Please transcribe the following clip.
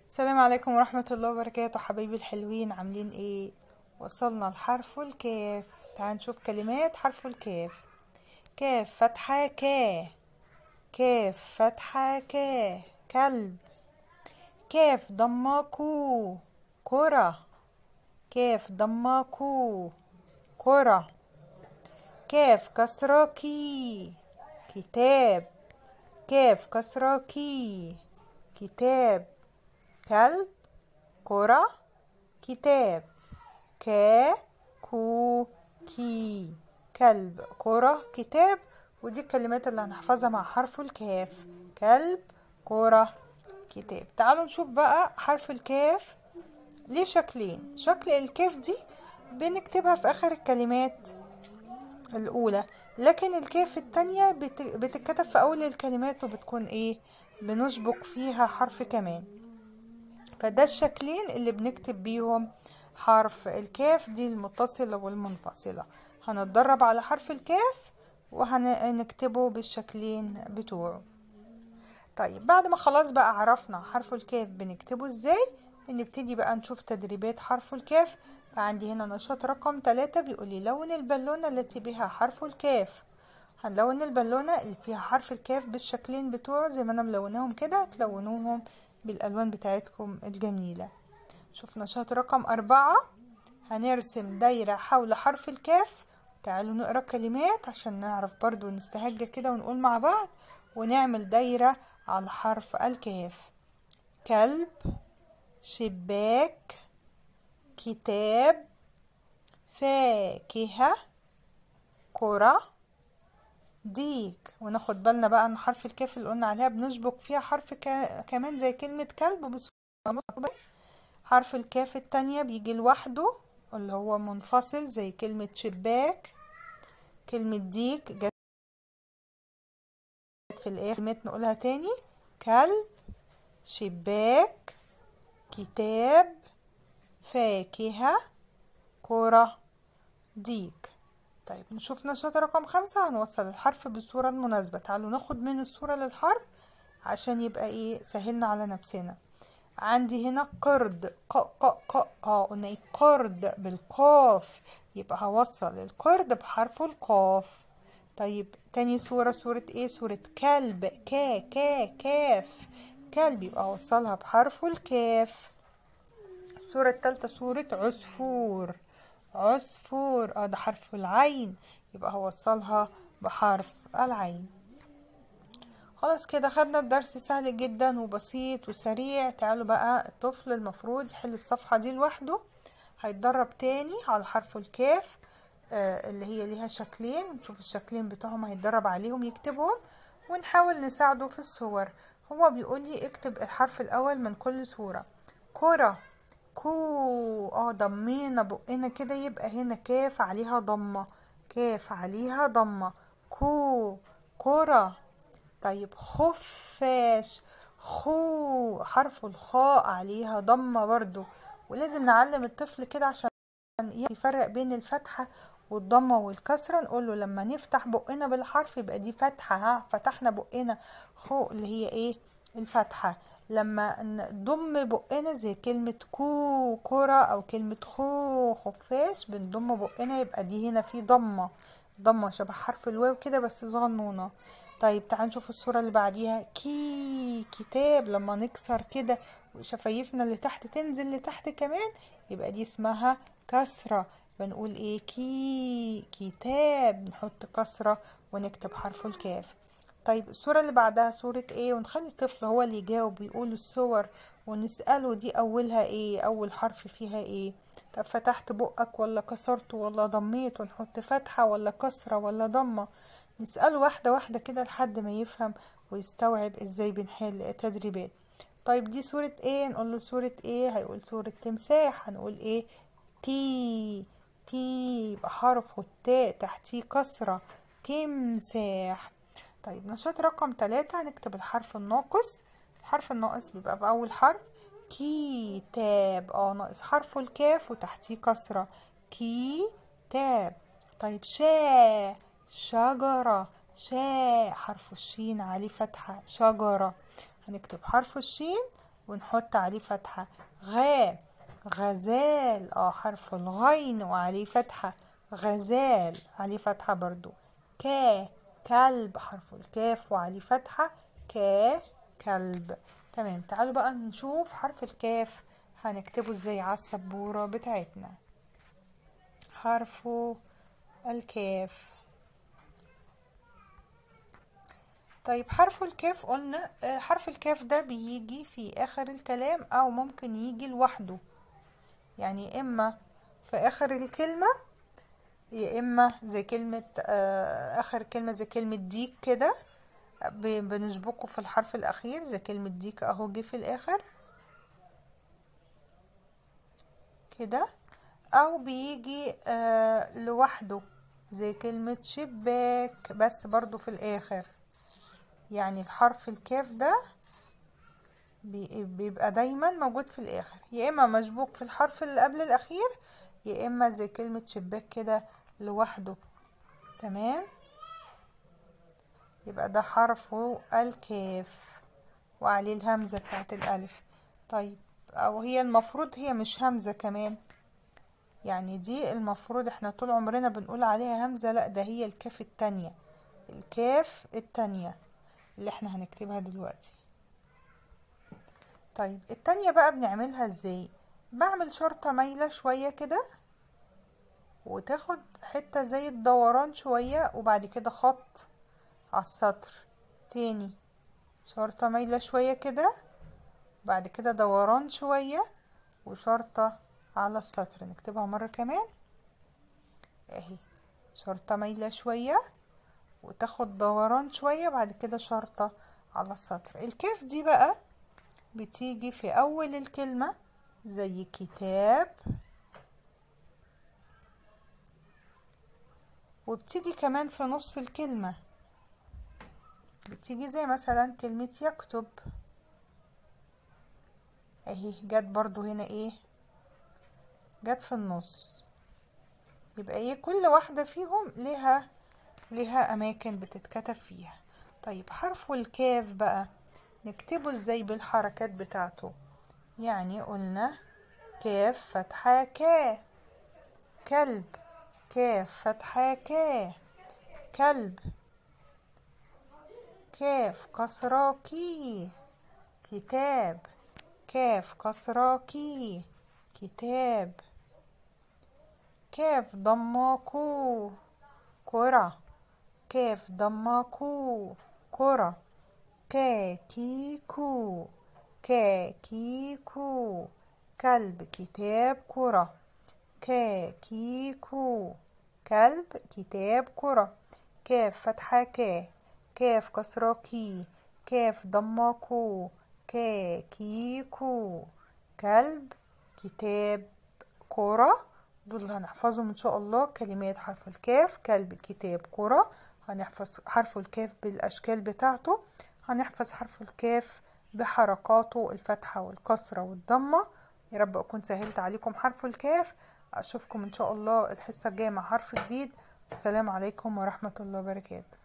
السلام عليكم ورحمة الله وبركاته حبايبي الحلوين عاملين ايه وصلنا لحرف الكاف تعال نشوف كلمات حرف الكاف كاف فتحة كا كاف فتحة كا كلب كاف ضمة كو كرة كاف ضمة كو كرة كاف كسرة كي كتاب كاف كسرة كي كتاب كلب كرة كتاب كا كو كي كلب كرة كتاب ودي الكلمات اللي هنحفظها مع حرف الكاف كلب كرة كتاب تعالوا نشوف بقى حرف الكاف ليه شكلين شكل الكاف دي بنكتبها في اخر الكلمات الاولى لكن الكاف التانية بت- بتتكتب في اول الكلمات وبتكون ايه بنسبق فيها حرف كمان فده الشكلين اللي بنكتب بيهم حرف الكاف دي المتصلة والمنفصلة هنتدرب على حرف الكاف وهنكتبه بالشكلين بتوعه طيب بعد ما خلاص بقى عرفنا حرف الكاف بنكتبه ازاي بنبتدي بقى نشوف تدريبات حرف الكاف فعندي هنا نشاط رقم ثلاثة بيقول لي لون البالونة التي بها حرف الكاف هنلون البالونة اللي فيها حرف الكاف بالشكلين بتوعه زي ما انا ملوناهم كده تلونوهم بالالوان بتاعتكم الجميلة شوف نشاط رقم أربعة هنرسم دايرة حول حرف الكاف تعالوا نقرا كلمات عشان نعرف برضو نستهجى كده ونقول مع بعض ونعمل دايرة على حرف الكاف كلب شباك كتاب فاكهة كرة ديك وناخد بالنا بقى ان حرف الكاف اللي قلنا عليها بنسبق فيها حرف كا- كمان زي كلمة كلب بس حرف الكاف التانية بيجي لوحده اللي هو منفصل زي كلمة شباك كلمة ديك جت في الآخر كلمات نقولها تاني كلب شباك كتاب فاكهة كرة ديك طيب نشوف نشاط رقم خمسة هنوصل الحرف بالصورة المناسبة تعالوا ناخد من الصورة للحرف عشان يبقى ايه سهلنا على نفسنا عندي هنا قرد ق ق ق اه قلنا ايه قرد بالقاف يبقى هوصل القرد بحرف القاف طيب تاني صورة صورة ايه صورة كلب كا كا كاف كلب يبقى هوصلها بحرف الكاف الصورة التالتة صورة عصفور عصفور اه ده حرف العين يبقى هوصلها بحرف العين خلاص كده خدنا الدرس سهل جدا وبسيط وسريع تعالوا بقى الطفل المفروض يحل الصفحة دي لوحده هيتدرب تاني على حرف الكاف آه اللي هي ليها شكلين نشوف الشكلين بتوعهم هيتدرب عليهم يكتبهم ونحاول نساعده في الصور هو بيقول لي اكتب الحرف الاول من كل صورة كرة كو اه ضمينا بقنا كده يبقى هنا كاف عليها ضمة كاف عليها ضمة كو كرة طيب خفاش خو حرف الخاء عليها ضمة برضو ولازم نعلم الطفل كده عشان يفرق بين الفتحة والضمة والكسرة نقول له لما نفتح بقنا بالحرف يبقى دي فتحة ها فتحنا بقنا خو اللي هي ايه الفتحة لما نضم بقنا زي كلمة كو كرة او كلمة خو خفاش بنضم بقنا يبقى دي هنا في ضمة ضمة شبه حرف الواو كده بس صغنونة طيب تعال نشوف الصورة اللي بعديها كي كتاب لما نكسر كده وشفايفنا اللي تحت تنزل لتحت كمان يبقى دي اسمها كسرة بنقول ايه كي كتاب نحط كسرة ونكتب حرف الكاف طيب الصورة اللي بعدها صورة ايه ونخلي الطفل هو اللي يجاوب ويقول الصور ونسأله دي اولها ايه اول حرف فيها ايه طب فتحت بقك ولا كسرته ولا ضميت ونحط فتحة ولا كسرة ولا ضمة نسأله واحدة واحدة كده لحد ما يفهم ويستوعب ازاي بنحل تدريبات طيب دي صورة ايه نقول له صورة ايه هيقول صورة تمساح هنقول ايه تي تي يبقى حرف التاء تحتيه كسرة تمساح طيب نشاط رقم ثلاثة هنكتب الحرف الناقص الحرف الناقص بيبقى بأول حرف كتاب اه ناقص حرف الكاف وتحتيه كسرة كتاب طيب شا شجرة شاء حرف الشين عليه فتحة شجرة هنكتب حرف الشين ونحط عليه فتحة غا غزال اه حرف الغين وعليه فتحة غزال عليه فتحة برضو كا كلب حرف الكاف وعليه فتحة كا كلب تمام تعالوا بقى نشوف حرف الكاف هنكتبه ازاي على السبورة بتاعتنا حرف الكاف طيب حرف الكاف قلنا آه، حرف الكاف ده بيجي في اخر الكلام او ممكن يجي لوحده يعني اما في اخر الكلمة يا اما زي كلمة آه، اخر كلمة زي كلمة ديك كده ب- بنسبقه في الحرف الاخير زي كلمة ديك اهو جه في الاخر كده او بيجي آه لوحده زي كلمة شباك بس برضو في الاخر يعني الحرف الكاف ده بي- بيبقى دايما موجود في الاخر يا اما مسبوق في الحرف اللي قبل الاخير يا اما زي كلمة شباك كده لوحده تمام يبقى ده حرف الكاف وعليه الهمزة بتاعت الالف طيب او هي المفروض هي مش همزة كمان يعني دي المفروض احنا طول عمرنا بنقول عليها همزة لا ده هي الكاف التانية الكاف التانية اللي احنا هنكتبها دلوقتي طيب التانية بقى بنعملها ازاي بعمل شرطة مايلة شوية كده وتاخد حتة زي الدوران شوية وبعد كده خط على السطر تاني شرطة مايلة شوية كده بعد كده دوران شوية وشرطة على السطر نكتبها مرة كمان اهي شرطة مايلة شوية وتاخد دوران شوية بعد كده شرطة على السطر الكاف دي بقى بتيجي في أول الكلمة زي كتاب وبتيجي كمان في نص الكلمة بتيجي زي مثلا كلمة يكتب اهي جت برضو هنا ايه جت في النص يبقى ايه كل واحدة فيهم لها لها اماكن بتتكتب فيها طيب حرف الكاف بقى نكتبه ازاي بالحركات بتاعته يعني قلنا كاف فتحة كا كلب كاف فتحة كا كلب كاف كسرة كي كتاب كاف كسرة كي كتاب كاف ضمة كو كرة كاف ضمة كو كرة كاكيكو كاكيكو كلب كتاب كرة كاكيكو كلب كتاب كرة كاف فتحة كا كاف كسرة كي كاف ضمة كو كاكيكو كلب كتاب كرة دول اللي هنحفظهم ان شاء الله كلمات حرف الكاف كلب كتاب كرة هنحفظ حرف الكاف بالاشكال بتاعته هنحفظ حرف الكاف بحركاته الفتحة والكسرة والضمة يا رب اكون سهلت عليكم حرف الكاف اشوفكم ان شاء الله الحصة الجاية مع حرف جديد السلام عليكم ورحمة الله وبركاته